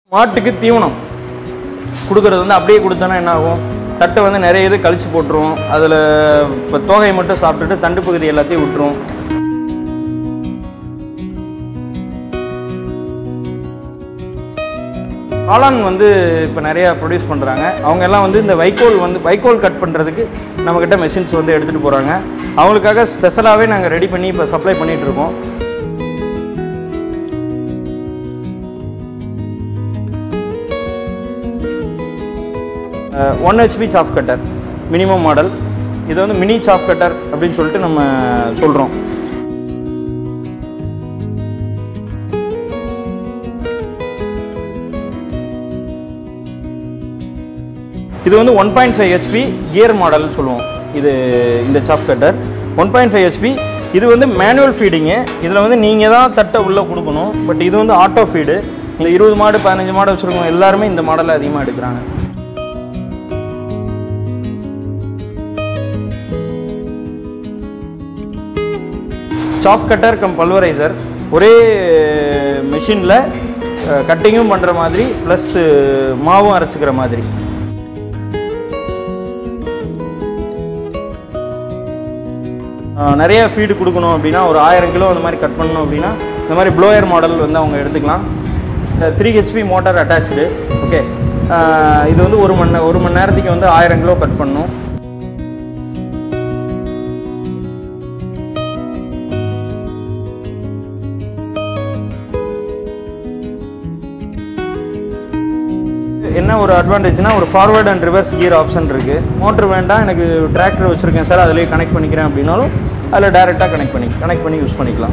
மாட்டுக்கு தீவனம் கொடுக்கறது வந்து அப்படியே கொடுத்தோன்னா என்ன ஆகும் தட்டை வந்து நிறைய இது கழிச்சு போட்டுரும் அதில் இப்போ தோகையை மட்டும் சாப்பிட்டுட்டு தண்டு பகுதி எல்லாத்தையும் விட்டுரும் காளான் வந்து இப்போ நிறையா ப்ரொடியூஸ் பண்ணுறாங்க அவங்க எல்லாம் வந்து இந்த வைக்கோல் வந்து வைக்கோல் கட் பண்ணுறதுக்கு நம்மக்கிட்ட மெஷின்ஸ் வந்து எடுத்துகிட்டு போகிறாங்க அவங்களுக்காக ஸ்பெஷலாகவே நாங்கள் ரெடி பண்ணி இப்போ சப்ளை பண்ணிகிட்டு இருக்கோம் one HP chaff cutter minimum model இது வந்து மினி சாஃப் கட்டர் அப்படின்னு சொல்லிட்டு நம்ம சொல்கிறோம் இது வந்து one point five HP gear மாடல்னு சொல்லுவோம் இது இந்த chaff cutter one point five HP இது வந்து மேனுவல் ஃபீடிங்கு இதில் வந்து நீங்கள் தான் தட்டை உள்ளே கொடுக்கணும் பட் இது வந்து ஆட்டோ ஃபீடு இந்த இருபது மாடு பதினஞ்சு மாடு வச்சுருக்கோம் எல்லாருமே இந்த மாடலை அதிகமாக எடுக்கிறாங்க சாஃப் கட்டர் கம் பல்வரைசர் ஒரே மெஷினில் கட்டிங்கும் பண்ணுற மாதிரி ப்ளஸ் மாவும் அரைச்சிக்கிற மாதிரி அஹ், நிறைய ஃபீடு கொடுக்கணும் அப்படின்னா ஒரு ஆயிரம் கிலோ அந்த மாதிரி கட் பண்ணணும் அப்படின்னா இந்த மாதிரி ப்ளோயர் மாடல் வந்து அவங்க எடுத்துக்கலாம் three HP motor attach okay இது வந்து ஒரு மணி நே- ஒரு மணி நேரத்துக்கு வந்து ஆயிரம் கிலோ கட் பண்ணணும் என்ன ஒரு அட்வான்டேஜ்னா ஒரு forward and reverse gear option இருக்குது மோட்டர் வேண்டாம் எனக்கு டிராக்டர் வச்சுருக்கேன் சார் அதிலேயே கனெக்ட் பண்ணிக்கிறேன் அப்படின்னாலும் அதில் டைரெக்டாக கனெக்ட் பண்ணி கனெக்ட் பண்ணி யூஸ் பண்ணிக்கலாம்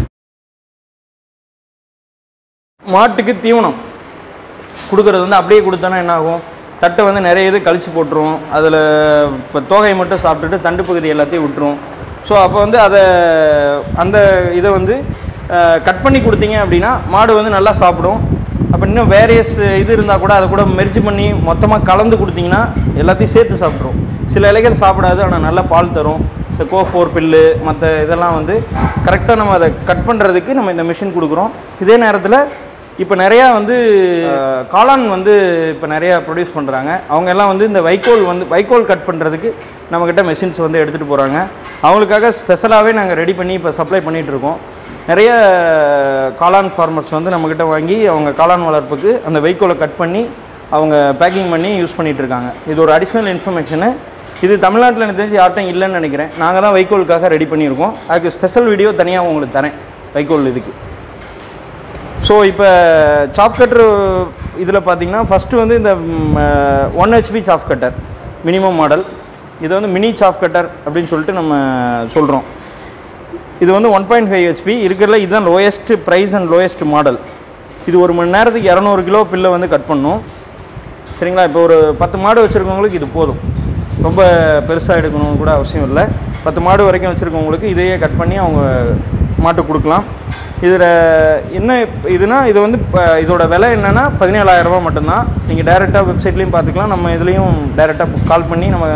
மாட்டுக்கு தீவனம் கொடுக்கறது வந்து அப்படியே கொடுத்தோன்னா என்ன ஆகும் தட்டை வந்து நிறைய இது கழிச்சு போட்டுரும் அதில் இப்போ தோகையை மட்டும் சாப்பிட்டுட்டு தண்டு பகுதி எல்லாத்தையும் விட்டுரும் ஸோ அப்போ வந்து அதை அந்த இதை வந்து கட் பண்ணி கொடுத்தீங்க அப்படின்னா மாடு வந்து நல்லா சாப்பிடும் அப்போ இன்னும் வேரியஸ் இது இருந்தால் கூட அதை கூட மெர்ஜ் பண்ணி மொத்தமாக கலந்து கொடுத்தீங்கன்னா எல்லாத்தையும் சேர்த்து சாப்பிட்ரும் சில இலைகள் சாப்பிடாது ஆனால் நல்லா பால் தரும் இந்த கோ ஃபோர் பில்லு மற்ற இதெல்லாம் வந்து கரெக்டாக நம்ம அதை கட் பண்ணுறதுக்கு நம்ம இந்த மிஷின் கொடுக்குறோம் இதே நேரத்தில் இப்போ நிறையா வந்து அஹ், காளான் வந்து இப்போ நிறையா ப்ரொடியூஸ் பண்ணுறாங்க அவங்க எல்லாம் வந்து இந்த வைக்கோல் வந்து வைக்கோல் கட் பண்ணுறதுக்கு நம்மக்கிட்ட மெஷின்ஸ் வந்து எடுத்துகிட்டு போகிறாங்க அவங்களுக்காக ஸ்பெஷலாகவே நாங்கள் ரெடி பண்ணி இப்போ சப்ளை பண்ணிகிட்டு இருக்கோம் நிறைய காளான் ஃபார்மர்ஸ் வந்து நம்மக்கிட்ட வாங்கி அவங்க காளான் வளர்ப்புக்கு அந்த வைக்கோலை கட் பண்ணி அவங்க பேக்கிங் பண்ணி யூஸ் பண்ணிகிட்டு இருக்காங்க இது ஒரு அடிஷ்னல் இன்ஃபர்மேஷனு இது தமிழ்நாட்டில் எனக்கு தெரிஞ்சு யார்ட்டும் இல்லைன்னு நினைக்கிறேன் நாங்கள் தான் வைக்கோலுக்காக ரெடி பண்ணியிருக்கோம் அதுக்கு ஸ்பெஷல் வீடியோ தனியாக உங்களுக்கு தரேன் வைக்கோல் இதுக்கு ஸோ இப்போ சாஃப் கட்டர் இதில் பார்த்தீங்கன்னா ஃபஸ்ட்டு வந்து இந்த one HP chaff cutter minimum model இது வந்து மினி சாஃப் கட்டர் அப்படின்னு சொல்லிட்டு நம்ம சொல்கிறோம் இது வந்து ஒன் பாயிண்ட் ஃபைவ் ஹெச்பி இருக்கிறதுல இதுதான் lowest price and lowest model இது ஒரு மணி நேரத்துக்கு இரநூறு கிலோ பில்லை வந்து கட் பண்ணும் சரிங்களா இப்போ ஒரு பத்து மாடு வச்சுருக்கவங்களுக்கு இது போதும் ரொம்ப பெருசாக எடுக்கணும்னு கூட அவசியம் இல்லை பத்து மாடு வரைக்கும் வச்சுருக்கவங்களுக்கு இதையே கட் பண்ணி அவங்க மாட்டு கொடுக்கலாம் இதில் என்ன இப்ப இதுனா இது வந்து இப்போ இதோட விலை என்னென்னா பதினேழாயிரரூபா மட்டும்தான் நீங்கள் டைரெக்டாக வெப்சைட்லேயும் பார்த்துக்கலாம் நம்ம இதுலேயும் டைரெக்டாக கால் பண்ணி நம்ம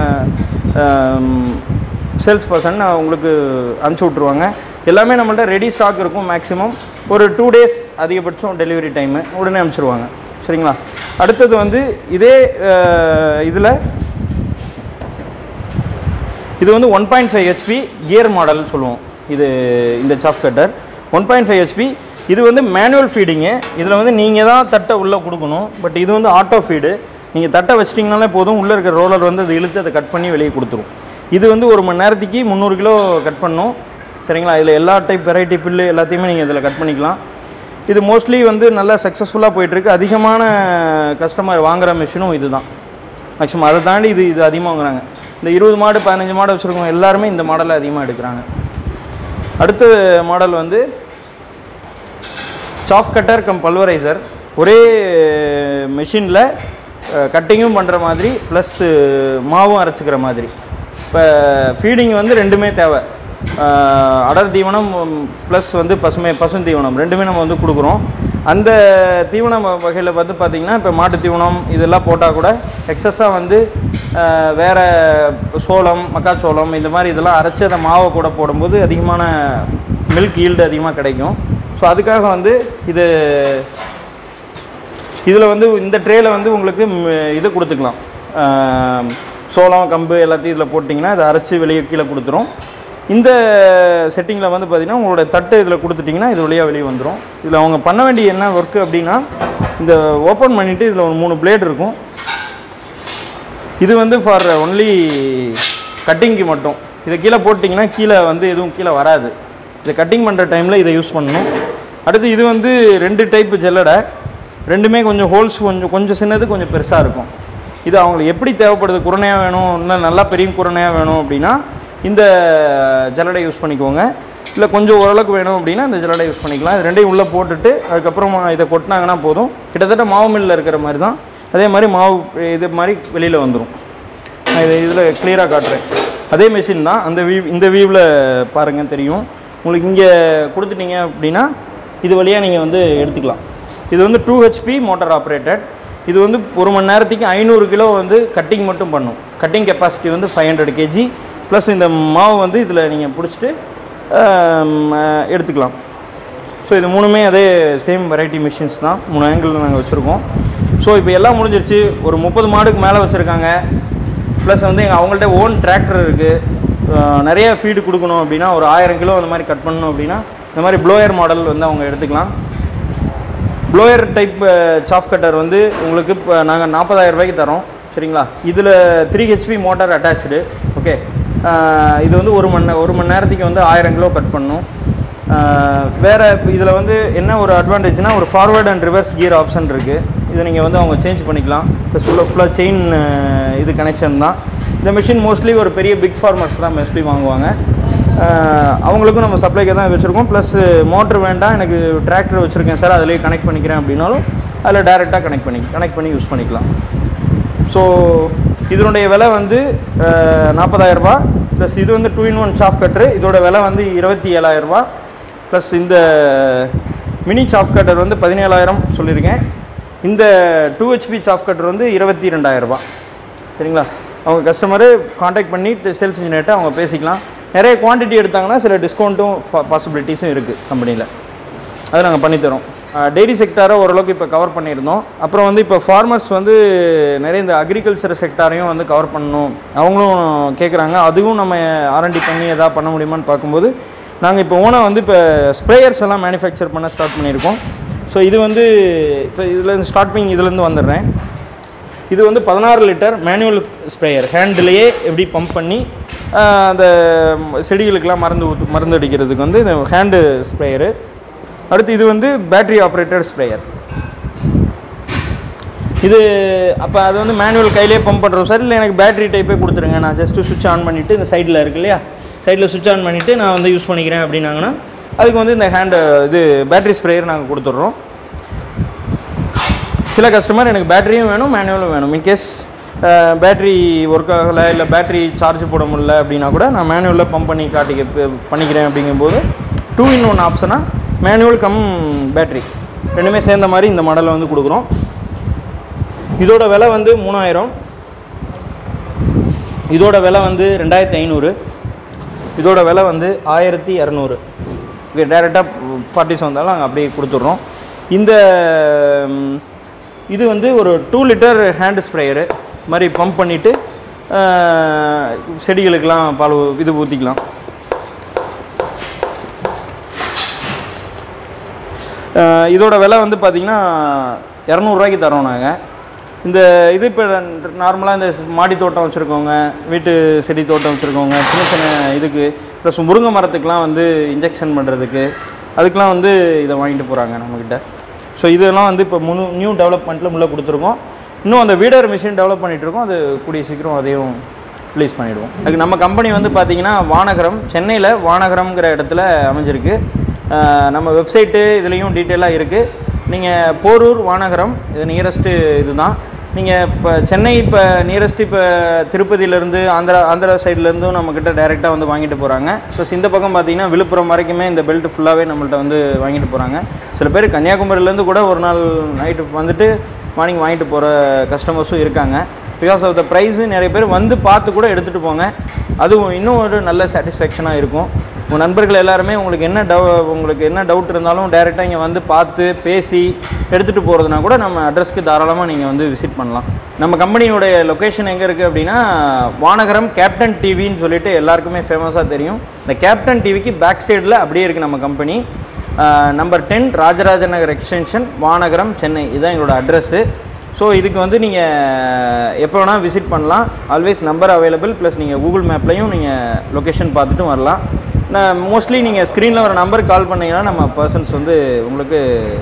சேல்ஸ் பர்சன் உங்களுக்கு அனுப்பிச்சி விட்ருவாங்க எல்லாமே நம்மள்ட்ட ரெடி ஸ்டாக் இருக்கும் மேக்ஸிமம் ஒரு டூ டேஸ் அதிகபட்சம் டெலிவரி டைமு உடனே அனுப்பிச்சிடுவாங்க சரிங்களா அடுத்தது வந்து இதே இதில் இது வந்து one point five HP gear model சொல்லுவோம் இது இந்த chaff cutter one point five HP இது வந்து மேனுவல் ஃபீடிங்கு இதில் வந்து நீங்கள் தான் தட்டை உள்ளே கொடுக்கணும் பட் இது வந்து ஆட்டோ ஃபீடு நீங்கள் தட்டை வச்சிட்டிங்கனாலே போதும் உள்ளே இருக்கிற ரோலர் வந்து அதை இழுத்து அதை கட் பண்ணி வெளியே கொடுத்துரும் இது வந்து ஒரு மணி நேரத்துக்கு முந்நூறு கிலோ கட் பண்ணும் சரிங்களா இதில் எல்லா டைப் வெரைட்டி பில்லு எல்லாத்தையுமே நீங்கள் இதில் கட் பண்ணிக்கலாம் இது மோஸ்ட்லி வந்து நல்லா சக்ஸஸ்ஃபுல்லாக போயிட்டுருக்கு அதிகமான கஸ்டமர் வாங்குகிற மிஷினும் இதுதான் மேக்ஸிமம் அதை தாண்டி இது இது அதிகமாக வாங்குறாங்க இந்த இருபது மாடு பதினஞ்சு மாடு வச்சுருக்கவங்க எல்லாருமே இந்த மாடலை அதிகமாக எடுக்கிறாங்க அடுத்த மாடல் வந்து சாஃப் கட்டர் கம் பல்வரைசர் ஒரே மெஷினில் கட்டிங்கும் பண்ணுற மாதிரி ப்ளஸ் மாவும் அரைச்சிக்கிற மாதிரி இப்போ ஃபீடிங் வந்து ரெண்டுமே தேவை அஹ், அடர் தீவனம் ப்ளஸ் வந்து பசுமை பசும் தீவனம் ரெண்டுமே நம்ம வந்து கொடுக்குறோம் அந்த தீவனம் வகையில் வந்து பார்த்திங்கன்னா இப்போ மாட்டு தீவனம் இதெல்லாம் போட்டால் கூட எக்ஸஸாக வந்து அஹ், வேற சோளம் மக்காச்சோளம் இந்த மாதிரி இதெல்லாம் அரைச்சி அந்த மாவை கூட போடும்போது அதிகமான மில்க் ஈல்டு அதிகமாக கிடைக்கும் ஸோ அதுக்காக வந்து இது இதில் வந்து இந்த ட்ரேயில் வந்து உங்களுக்கு ம், இது கொடுத்துக்கலாம் ஆம், சோளம் கம்பு எல்லாத்தையும் இதில் போட்டிங்கன்னா இதை அரைச்சி வெளியே கீழே கொடுத்துரும் இந்த செட்டிங்கில் வந்து பார்த்திங்கன்னா உங்களோட தட்டு இதில் கொடுத்துட்டிங்கன்னா இது வழியாக வெளியே வந்துடும் இதில் அவங்க பண்ண வேண்டிய என்ன ஒர்க்கு அப்படின்னா இந்த ஓப்பன் பண்ணிவிட்டு இதில் ஒரு மூணு பிளேட் இருக்கும் இது வந்து ஃபார் ஒன்லி கட்டிங்க்கு மட்டும் இதை கீழே போட்டிங்கன்னா கீழே வந்து எதுவும் கீழே வராது இதை கட்டிங் பண்ணுற டைமில் இதை யூஸ் பண்ணணும் அடுத்து இது வந்து ரெண்டு டைப்பு ஜல்லடை ரெண்டுமே கொஞ்சம் ஹோல்ஸ் கொஞ்சம் கொஞ்சம் சின்னது கொஞ்சம் பெருசாக இருக்கும் இது அவங்களுக்கு எப்படி தேவைப்படுது குரணையாக வேணும் இன்னும் நல்லா பெரிய குரணையாக வேணும் அப்படின்னா இந்த ஜல்லடை யூஸ் பண்ணிக்கோங்க இல்லை கொஞ்சம் ஓரளவுக்கு வேணும் அப்படின்னா இந்த ஜல்லடை யூஸ் பண்ணிக்கலாம் இது ரெண்டையும் உள்ளே போட்டுட்டு அதுக்கப்புறம் இதை கொட்டினாங்கன்னா போதும் கிட்டத்தட்ட மாவு மில்லில் இருக்கிற மாதிரி தான் அதே மாதிரி மாவு இது மாதிரி வெளியில் வந்துடும் நான் இதை இதில் கிளியராக காட்டுறேன் அதே மிஷின் தான் அந்த வியூ இந்த வியூவில் பாருங்கள் தெரியும் உங்களுக்கு இங்கே கொடுத்துட்டீங்க அப்படின்னா இது வழியாக நீங்கள் வந்து எடுத்துக்கலாம் இது வந்து டூ ஹெச்பி மோட்டார் ஆப்ரேட்டட் இது வந்து ஒரு மணி நேரத்துக்கு ஐநூறு கிலோ வந்து கட்டிங் மட்டும் பண்ணும் கட்டிங் கெப்பாசிட்டி வந்து ஃபைவ் ஹண்ட்ரட் கேஜி ப்ளஸ் இந்த மாவு வந்து இதில் நீங்கள் பிடிச்சிட்டு ஆம், அஹ், எடுத்துக்கலாம் ஸோ இது மூணுமே அதே சேம் வெரைட்டி மிஷின்ஸ் தான் மூணு ஆங்கிளில் நாங்கள் வச்சுருக்கோம் ஸோ இப்போ எல்லாம் முடிஞ்சிருச்சு ஒரு முப்பது மாடுக்கு மேலே வச்சுருக்காங்க ப்ளஸ் வந்து எங்கள் அவங்கள்ட்ட ஓன் டிராக்டர் இருக்குது நிறைய ஃபீடு கொடுக்கணும் அப்படின்னா ஒரு ஆயிரம் கிலோ அந்த மாதிரி கட் பண்ணணும் அப்படின்னா இந்த மாதிரி ப்ளோயர் மாடல் வந்து அவங்க எடுத்துக்கலாம் ப்ளோயர் டைப் சாஃப் கட்டர் வந்து உங்களுக்கு இப்போ நாங்கள் நாற்பதாயிரம் ரூபாய்க்கு தரோம் சரிங்களா இதில் three HP motor attach okay இது வந்து ஒரு மணி நே- ஒரு மணி நேரத்துக்கு வந்து ஆயிரம் கிலோ கட் பண்ணும் ஆஹ் வேற இதில் வந்து என்ன ஒரு அட்வான்டேஜ்னா ஒரு forward and reverse gear option இருக்குது இதை நீங்கள் வந்து அவங்க சேஞ்ச் பண்ணிக்கலாம் ப்ளஸ் ஃபுல்லாக ஃபுல்லாக செயின் இது கனெக்ஷன் தான் இந்த மிஷின் மோஸ்ட்லி ஒரு பெரிய பிக் ஃபார்மர்ஸ் தான் மோஸ்ட்லி வாங்குவாங்க ஆஹ் அவங்களுக்கும் நம்ம சப்ளைக்கு தான் வச்சுருக்கோம் ப்ளஸ் மோட்ரு வேண்டாம் எனக்கு டிராக்டர் வச்சுருக்கேன் சார் அதிலேயே கனெக்ட் பண்ணிக்கிறேன் அப்படின்னாலும் அதில் டேரெக்டாக கனெக்ட் பண்ணி கனெக்ட் பண்ணி யூஸ் பண்ணிக்கலாம் ஸோ இதனுடைய விலை வந்து நாற்பதாயிரரூபா ப்ளஸ் இது வந்து two in one chaff cutter இதோட விலை வந்து இருபத்தி ஏழாயிரரூபா ப்ளஸ் இந்த மினி சாஃப் கட்டர் வந்து பதினேழாயிரம் சொல்லியிருக்கேன் இந்த டூ ஹெச்பி சாஃப் கட்டர் வந்து இருபத்தி ரெண்டாயிரரூபா சரிங்களா அவங்க கஸ்டமரு காண்டாக்ட் பண்ணி சேல்ஸ் இன்ஜினியர்கிட்ட அவங்க பேசிக்கலாம் நிறைய குவாண்டிட்டி எடுத்தாங்கன்னா சில டிஸ்கவுண்ட்டும் பாசிபிலிட்டிஸும் இருக்குது கம்பெனியில் அது நாங்கள் பண்ணித்தரோம் டெய்ரி செக்டாரை ஓரளவுக்கு இப்போ கவர் பண்ணியிருந்தோம் அப்புறம் வந்து இப்போ ஃபார்மர்ஸ் வந்து நிறைய இந்த அக்ரிகல்ச்சர் செக்டாரையும் வந்து கவர் பண்ணணும் அவங்களும் கேட்குறாங்க அதுவும் நம்ம ஆர்என்டி பண்ணி எதாவது பண்ண முடியுமான்னு பார்க்கும்போது நாங்கள் இப்போ ஓனாக வந்து இப்போ ஸ்ப்ரேயர்ஸ் எல்லாம் மேனுஃபேக்சர் பண்ண ஸ்டார்ட் பண்ணியிருக்கோம் ஸோ இது வந்து இப்போ இதில் ஸ்டார்டிங் இதுலேருந்து வந்துடுறேன் இது வந்து பதினாறு லிட்டர் மேனுவல் ஸ்ப்ரேயர் ஹேண்டிலேயே எப்படி பம்ப் பண்ணி ஆஹ், அந்த செடிகளுக்கெல்லாம் மருந்து ஊத்து மருந்து அடிக்கிறதுக்கு வந்து இந்த ஹேண்டு ஸ்ப்ரேயரு அடுத்து இது வந்து பேட்டரி ஆப்ரேட்டட் ஸ்ப்ரேயர் இது அப்போ அது வந்து மேனுவல் கையிலே பம்ப் பண்ணுறோம் சார் இல்லை எனக்கு பேட்டரி டைப்பே கொடுத்துருங்க நான் ஜஸ்ட்டு சுவிட்ச் ஆன் பண்ணிவிட்டு இந்த சைடில் இருக்கு இல்லையா சைடில் சுவிட்ச் ஆன் பண்ணிவிட்டு நான் வந்து யூஸ் பண்ணிக்கிறேன் அப்படின்னாங்கன்னா அதுக்கு வந்து இந்த ஹேண்டு இது பேட்டரி ஸ்ப்ரேயர் நாங்கள் கொடுத்துட்றோம் சில கஸ்டமர் எனக்கு பேட்டரியும் வேணும் மேனுவலும் வேணும் இன்கேஸ் பேட்டரி ஒர்க் ஆகலை இல்லை பேட்டரி சார்ஜ் போட முடியல அப்படின்னா கூட நான் மேனுவலில் பம்ப் பண்ணி காட்டிக்க ப- பண்ணிக்கிறேன் அப்படிங்கும்போது டூ இன் ஒன் ஆப்ஷனாக மேனுவல் கம் பேட்டரி ரெண்டுமே சேர்ந்த மாதிரி இந்த மாடலில் வந்து கொடுக்குறோம் இதோட விலை வந்து மூணாயிரம் இதோட விலை வந்து ரெண்டாயிரத்தி ஐநூறு இதோட விலை வந்து ஆயிரத்தி இரநூறு இது டேரெக்டாக பார்ட்டிஸ் வந்தாலும் நாங்கள் அப்படியே கொடுத்துட்றோம் இந்த ம், இது வந்து ஒரு டூ லிட்டர் ஹேண்ட் ஸ்ப்ரேயரு மாதிரி பம்ப் பண்ணிவிட்டு செடிகளுக்கெல்லாம் பால் ஊ- இது ஊற்றிக்கலாம் இதோட விலை வந்து பார்த்திங்கன்னா இரநூறுவாய்க்கு தரோம் நாங்கள் இந்த இது இப்போ நார்மலாக இந்த மாடி தோட்டம் வச்சுருக்கவங்க வீட்டு செடி தோட்டம் வச்சுருக்கவங்க சின்ன சின்ன இதுக்கு ப்ளஸ் முருங்கை மரத்துக்கெலாம் வந்து இன்ஜெக்ஷன் பண்ணுறதுக்கு அதுக்கெலாம் வந்து இதை வாங்கிட்டு போகிறாங்க நம்மக்கிட்ட ஸோ இதெல்லாம் வந்து இப்போ முழு நியூ டெவலப்மெண்ட்டில் உள்ளே கொடுத்துருக்கோம் இன்னும் அந்த வீடர் மிஷின் டெவலப் பண்ணிகிட்டு இருக்கோம் அது கூடிய சீக்கிரம் அதையும் ரிலீஸ் பண்ணிவிடுவோம் அதுக்கு நம்ம கம்பெனி வந்து பார்த்திங்கன்னா வானகரம் சென்னையில் வானகரம்ங்கிற இடத்துல அமைஞ்சிருக்கு அஹ் நம்ம வெப்சைட்டு இதுலேயும் டீட்டெயிலாக இருக்குது நீங்கள் போரூர் வானகரம் இது நியரஸ்ட்டு இதுதான் நீங்கள் இப்போ சென்னை இப்போ நியரஸ்ட் இப்போ திருப்பதியிலேருந்து ஆந்திரா ஆந்திரா சைட்லேருந்தும் நம்மக்கிட்ட டைரெக்டாக வந்து வாங்கிட்டு போகிறாங்க ப்ளஸ் இந்த பக்கம் பார்த்தீங்கன்னா விழுப்புரம் வரைக்குமே இந்த பெல்ட் ஃபுல்லாகவே நம்மள்ட்ட வந்து வாங்கிட்டு போகிறாங்க சில பேர் கன்னியாகுமரியிலேருந்து கூட ஒரு நாள் நைட்டு வந்துட்டு மார்னிங் வாங்கிட்டு போகிற கஸ்டமர்ஸும் இருக்காங்க பிகாஸ் ஆஃப் த ப்ரைஸு நிறைய பேர் வந்து பார்த்து கூட எடுத்துகிட்டு போங்க அதுவும் இன்னும் ஒரு நல்ல சாட்டிஸ்ஃபேக்ஷனாக இருக்கும் உங்கள் நண்பர்கள் எல்லாருமே உங்களுக்கு என்ன டவு உங்களுக்கு என்ன டவுட் இருந்தாலும் டைரெக்டாக இங்கே வந்து பார்த்து பேசி எடுத்துகிட்டு போகிறதுனா கூட நம்ம அட்ரஸ்க்கு தாராளமாக நீங்கள் வந்து விசிட் பண்ணலாம் நம்ம கம்பெனியோடைய லொக்கேஷன் எங்கே இருக்குது அப்படின்னா வானகரம் கேப்டன் டிவின்னு சொல்லிட்டு எல்லாருக்குமே ஃபேமஸாக தெரியும் இந்த கேப்டன் டிவிக்கு பேக் சைடில் அப்படியே இருக்குது நம்ம company number ten Rajaraja Nagar extension Vanagaram Chennai இதுதான் எங்களோட அட்ரஸ்ஸு ஸோ இதுக்கு வந்து நீங்கள் எப்போ வேணால் விசிட் பண்ணலாம் ஆல்வேஸ் நம்பர் அவைலபிள் ப்ளஸ் நீங்கள் கூகுள் மேப்லையும் நீங்கள் லொக்கேஷன் பார்த்துட்டும் வரலாம் நான் மோஸ்ட்லி நீங்கள் ஸ்க்ரீனில் ஒரு நம்பருக்கு கால் பண்ணீங்கன்னா நம்ம பர்சன்ஸ் வந்து உங்களுக்கு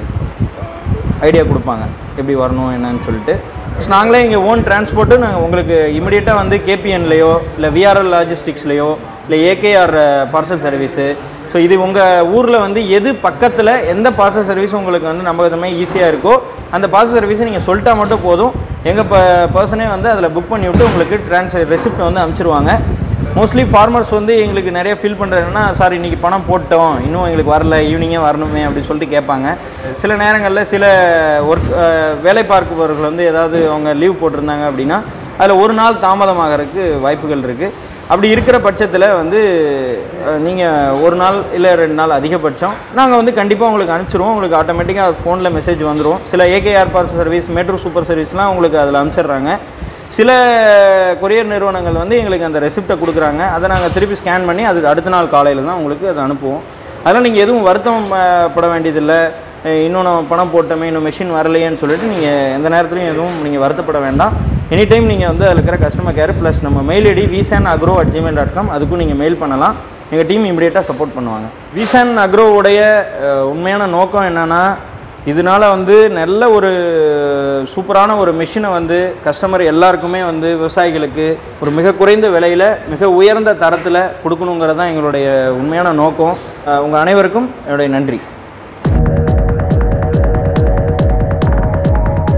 ஐடியா கொடுப்பாங்க எப்படி வரணும் என்னன்னு சொல்லிட்டு ஸோ நாங்களே இங்கே ஓன் டிரான்ஸ்போர்ட்டு நாங்கள் உங்களுக்கு இமிடியேட்டாக வந்து கேபிஎன்லேயோ இல்லை விஆர்எல் லாஜிஸ்டிக்ஸ்லேயோ இல்லை ஏகேஆர் பார்சல் சர்வீஸு ஸோ இது உங்கள் ஊரில் வந்து எது பக்கத்தில் எந்த பார்சல் சர்வீஸ் உங்களுக்கு வந்து நம்பகத்தமாக ஈஸியாக இருக்கோ அந்த பார்சல் சர்வீஸை நீங்கள் சொல்லிட்டா மட்டும் போதும் எங்கள் ப பர்சனே வந்து அதில் புக் பண்ணி விட்டு உங்களுக்கு ட்ரான்ஸ் ரெசிப்ட் வந்து அனுப்பிச்சிருவாங்க மோஸ்ட்லி ஃபார்மர்ஸ் வந்து எங்களுக்கு நிறைய ஃபீல் பண்ணுறதுன்னா சார் இன்றைக்கி பணம் போட்டோம் இன்னும் எங்களுக்கு வரல ஈவினிங்கே வரணுமே அப்படின்னு சொல்லிட்டு கேட்பாங்க சில நேரங்களில் சில ஒர்க் வேலை பார்ப்பவர்கள் வந்து ஏதாவது அவங்க லீவ் போட்டிருந்தாங்க அப்படின்னா அதில் ஒரு நாள் தாமதமாகறதுக்கு வாய்ப்புகள் இருக்குது அப்படி இருக்கிற பட்சத்தில் வந்து நீங்கள் ஒரு நாள் இல்லை ரெண்டு நாள் அதிகபட்சம் நாங்கள் வந்து கண்டிப்பாக உங்களுக்கு அனுப்பிச்சிருவோம் உங்களுக்கு ஆட்டோமேட்டிக்காக ஃபோனில் மெசேஜ் வந்துடும் சில AKR parcel service metro super சர்வீஸ்லாம் உங்களுக்கு அதில் அனுப்பிச்சிடுறாங்க சில கொரியர் நிறுவனங்கள் வந்து எங்களுக்கு அந்த ரெசிப்டை கொடுக்குறாங்க அதை நாங்கள் திருப்பி ஸ்கேன் பண்ணி அது அடுத்த நாள் காலையில் தான் உங்களுக்கு அதை அனுப்புவோம் அதெல்லாம் நீங்கள் எதுவும் வருத்தம் அஹ், பட வேண்டியதில்லை அஹ், இன்னும் நம்ம பணம் போட்டோமே இன்னும் மெஷின் வரலையேன்னு சொல்லிட்டு நீங்கள் எந்த நேரத்துலையும் எதுவும் நீங்கள் வருத்தப்பட வேண்டாம் எனி டைம் நீங்கள் வந்து அதில் இருக்கிற கஸ்டமர் கேர் ப்ளஸ் நம்ம mail ID Visan agro at Gmail dot com அதுக்கும் நீங்கள் மெயில் பண்ணலாம் எங்கள் டீம் இமீடியட்டாக சப்போர்ட் பண்ணுவாங்க விசான் அக்ரோவுடைய அஹ், உண்மையான நோக்கம் என்னென்னா இதனால வந்து நல்ல ஒரு சூப்பரான ஒரு மிஷினை வந்து கஸ்டமர் எல்லாருக்குமே வந்து விவசாயிகளுக்கு ஒரு மிக குறைந்த விலையில் மிக உயர்ந்த தரத்தில் கொடுக்கணுங்கிறது தான் எங்களுடைய உண்மையான நோக்கம் உங்கள் அனைவருக்கும் என்னுடைய நன்றி